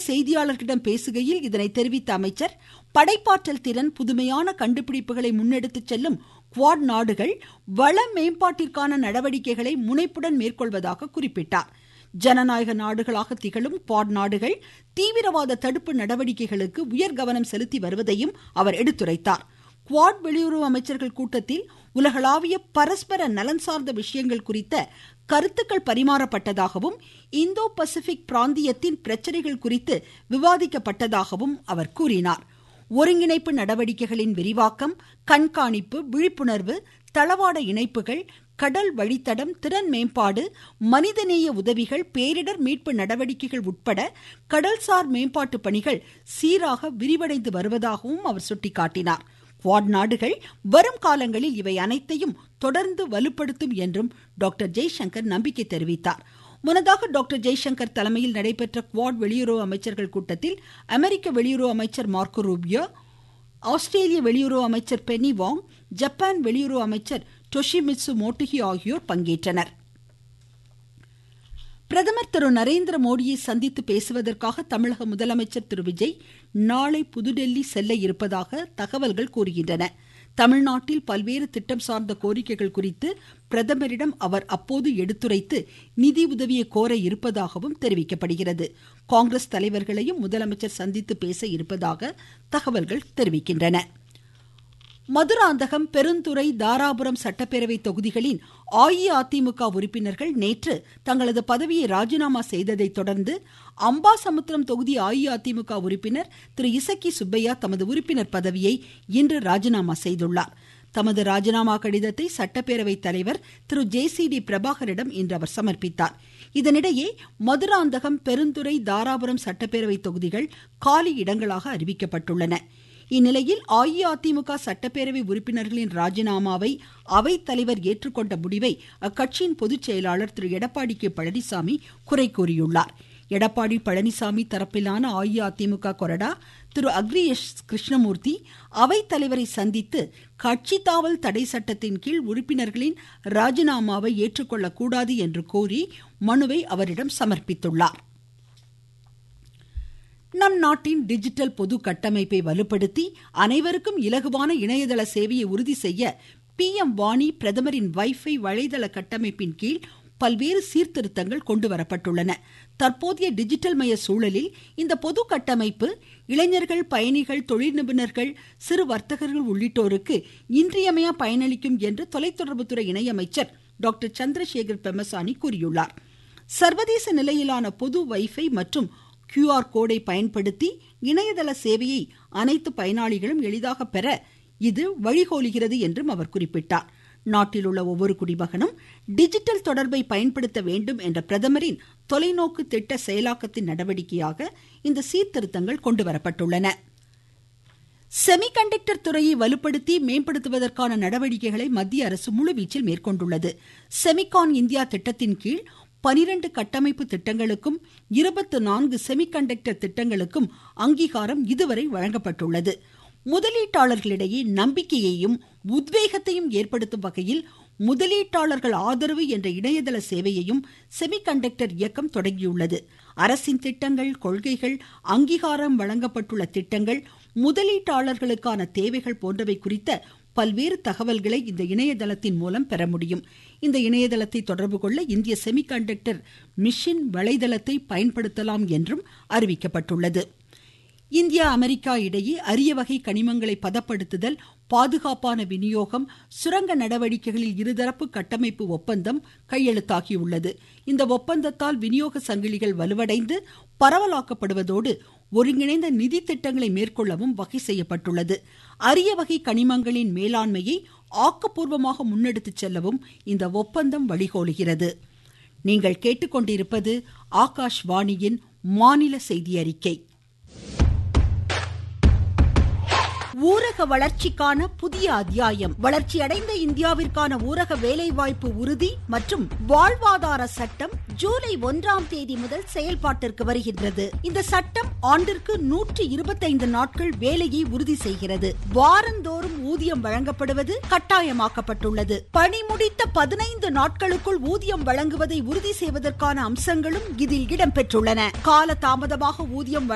செய்தியாளர்களிடம் பேசுகையில் இதனை தெரிவித்த அமைச்சர் படைப்பாற்றல் திறன் புதுமையான கண்டுபிடிப்புகளை முன்னெடுத்து செல்லும் குவாட் நாடுகள் வள மேம்பாட்டிற்கான நடவடிக்கைகளை முனைப்புடன் மேற்கொள்வதாக குறிப்பிட்டார் ஜனநாயக நாடுகளாக திகழும் குவாட் நாடுகள் தீவிரவாத தடுப்பு நடவடிக்கைகளுக்கு உயர் கவனம் செலுத்தி வருவதையும் அவர் எடுத்துரைத்தார் குவாட் வெளியுறவு அமைச்சர்கள் கூட்டத்தில் உலகளாவிய பரஸ்பர நலன் சார்ந்த விஷயங்கள் குறித்த கருத்துக்கள் பரிமாறப்பட்டதாகவும் இந்தோ பசிபிக் பிராந்தியத்தின் பிரச்சனைகள் குறித்து விவாதிக்கப்பட்டதாகவும் அவர் கூறினார் ஒருங்கிணைப்பு நடவடிக்கைகளின் விரிவாக்கம் கண்காணிப்பு விழிப்புணர்வு தளவாட இணைப்புகள் கடல் வழித்தடம் திறன் மேம்பாடு மனிதநேய உதவிகள் பேரிடர் மீட்பு நடவடிக்கைகள் உட்பட கடல்சார் மேம்பாட்டு பணிகள் சீராக விரிவடைந்து வருவதாகவும் அவர் சுட்டிக்காட்டினார் குவாட் நாடுகள் வரும் காலங்களில் இவை அனைத்தையும் தொடர்ந்து வலுப்படுத்தும் என்றும் டாக்டர் ஜெய்சங்கர் நம்பிக்கை தெரிவித்தார் முன்னதாக டாக்டர் ஜெய்சங்கர் தலைமையில் நடைபெற்ற குவாட் வெளியுறவு அமைச்சர்கள் கூட்டத்தில் அமெரிக்க வெளியுறவு அமைச்சர் மார்க்கோ ரூபியோ ஆஸ்திரேலிய வெளியுறவு அமைச்சர் பெனி வாங் ஜப்பான் வெளியுறவு அமைச்சர் டொஷிமிட்சு மோட்டுகி ஆகியோர் பங்கேற்றனர் பிரதமர் திரு நரேந்திர மோடியை சந்தித்து பேசுவதற்காக தமிழக முதலமைச்சர் திரு விஜய் நாளை புதுடெல்லி செல்ல இருப்பதாக தகவல்கள் கூறுகின்றன தமிழ்நாட்டில் பல்வேறு திட்டம் சார்ந்த கோரிக்கைகள் குறித்து பிரதமரிடம் அவர் அப்போது எடுத்துரைத்து நிதி உதவியை கோர இருப்பதாகவும் தெரிவிக்கப்படுகிறது காங்கிரஸ் தலைவர்களையும் முதலமைச்சர் சந்தித்து பேச இருப்பதாக தகவல்கள் தெரிவிக்கின்றன மதுராந்தகம் பெருந்துறை தாராபுரம் சட்டப்பேரவை தொகுதிகளின் அஇஅதிமுக உறுப்பினர்கள் நேற்று தங்களது பதவியை ராஜினாமா செய்ததை தொடர்ந்து அம்பாசமுத்திரம் தொகுதி அஇஅதிமுக உறுப்பினர் திரு இசக்கி சுப்பையா தமது உறுப்பினர் பதவியை இன்று ராஜினாமா செய்துள்ளார் தமது ராஜினாமா கடிதத்தை சட்டப்பேரவை தலைவர் திரு ஜே சி டி பிரபாகரிடம் இன்று அவர் சமர்ப்பித்தார் இதனிடையே மதுராந்தகம் பெருந்துறை தாராபுரம் சட்டப்பேரவை தொகுதிகள் காலி இடங்களாக அறிவிக்கப்பட்டுள்ளன இந்நிலையில் அஇஅதிமுக சட்டப்பேரவை உறுப்பினர்களின் ராஜினாமாவை அவைத்தலைவர் ஏற்றுக்கொண்ட முடிவை அக்கட்சியின் பொதுச் செயலாளர் திரு எடப்பாடி கே பழனிசாமி குறை கூறியுள்ளார் எடப்பாடி பழனிசாமி தரப்பிலான அஇஅதிமுக கொறடா திரு அக்ரியேஷ் கிருஷ்ணமூர்த்தி அவைத்தலைவரை சந்தித்து கட்சி தாவல் தடை சட்டத்தின் கீழ் உறுப்பினர்களின் ராஜினாமாவை ஏற்றுக்கொள்ளக்கூடாது என்று கோரி மனுவை அவரிடம் சமர்ப்பித்துள்ளார் நம் நாட்டின் டிஜிட்டல் பொது கட்டமைப்பை வலுப்படுத்தி அனைவருக்கும் இலகுவான இணையதள சேவையை உறுதி செய்ய பி எம் வாணி பிரதமரின் வைஃபை வலைதள கட்டமைப்பின் கீழ் பல்வேறு சீர்திருத்தங்கள் கொண்டுவரப்பட்டுள்ளன தற்போதைய டிஜிட்டல் மய சூழலில் இந்த பொது கட்டமைப்பு இளைஞர்கள் பயணிகள் தொழில் நிபுணர்கள் சிறு வர்த்தகர்கள் உள்ளிட்டோருக்கு இன்றியமையா பயனளிக்கும் என்று தொலைத்தொடர்புத்துறை இணையமைச்சர் டாக்டர் சந்திரசேகர் பெமசானி கூறியுள்ளார் சர்வதேச நிலையிலான பொது வைஃபை மற்றும் கியூஆர் கோடை பயன்படுத்தி இணையதள சேவையை அனைத்து பயனாளிகளும் எளிதாக பெற இது வழிகோலுகிறது என்றும் அவர் குறிப்பிட்டார் நாட்டில் உள்ள ஒவ்வொரு குடிமகனும் டிஜிட்டல் தொடர்பை பயன்படுத்த வேண்டும் என்ற பிரதமரின் தொலைநோக்கு திட்ட செயலாக்கத்தின் நடவடிக்கையாக இந்த சீர்திருத்தங்கள் கொண்டுவரப்பட்டுள்ளன செமிகண்டக்டர் துறையை வலுப்படுத்தி மேம்படுத்துவதற்கான நடவடிக்கைகளை மத்திய அரசு முழுவீச்சில் மேற்கொண்டுள்ளது செமிகான் இந்தியா திட்டத்தின் கீழ் பனிரெண்டு கட்டமைப்பு திட்டங்களுக்கும் இருபத்து நான்கு செமிகண்டக்டர் திட்டங்களுக்கும் அங்கீகாரம் இதுவரை வழங்கப்பட்டுள்ளது முதலீட்டாளர்களிடையே நம்பிக்கையையும் உத்வேகத்தையும் ஏற்படுத்தும் வகையில் முதலீட்டாளர்கள் ஆதரவு என்ற இணையதள சேவையையும் செமிகண்டக்டர் இயக்கம் தொடங்கியுள்ளது அரசின் திட்டங்கள் கொள்கைகள் அங்கீகாரம் வழங்கப்பட்டுள்ள திட்டங்கள் முதலீட்டாளர்களுக்கான தேவைகள் போன்றவை குறித்த பல்வேறு தகவல்களை இந்த இணையதளத்தின் மூலம் பெற முடியும் இந்த இணையதளத்தை தொடர்பு கொள்ள இந்திய செமிகண்டக்டர் மிஷின் வலைதளத்தை பயன்படுத்தலாம் என்றும் அறிவிக்கப்பட்டுள்ளது இந்தியா அமெரிக்கா இடையே அரிய வகை கனிமங்களை பதப்படுத்துதல் பாதுகாப்பான விநியோகம் சுரங்க நடவடிக்கைகளில் இருதரப்பு கட்டமைப்பு ஒப்பந்தம் கையெழுத்தாகியுள்ளது இந்த ஒப்பந்தத்தால் விநியோக சங்கிலிகள் வலுவடைந்து பரவலாக்கப்படுவதோடு ஒருங்கிணைந்த நிதி திட்டங்களை மேற்கொள்ளவும் வகை செய்யப்பட்டுள்ளது அரிய வகை கனிமங்களின் மேலாண்மையை ஆக்கப்பூர்வமாக முன்னெடுத்துச் செல்லவும் இந்த ஒப்பந்தம் வழிகோலுகிறது நீங்கள் கேட்டுக்கொண்டிருப்பது ஆகாஷ்வாணியின் மாநில செய்தி அறிக்கை ஊரக வளர்ச்சிக்கான புதிய அத்தியாயம் வளர்ச்சியடைந்த இந்தியாவிற்கான ஊரக வேலைவாய்ப்பு உறுதி மற்றும் வாழ்வாதார சட்டம் ஜூலை ஒன்றாம் தேதி முதல் செயல்பாட்டிற்கு வருகின்றது இந்த சட்டம் ஆண்டிற்கு நூற்றி இருபத்தைந்து நாட்கள் வேலையை உறுதி செய்கிறது வாரந்தோறும் ஊதியம் வழங்கப்படுவது கட்டாயமாக்கப்பட்டுள்ளது பணி முடித்த பதினைந்து நாட்களுக்குள் ஊதியம் வழங்குவதை உறுதி செய்வதற்கான அம்சங்களும் இதில் இடம்பெற்றுள்ளன கால தாமதமாக ஊதியம்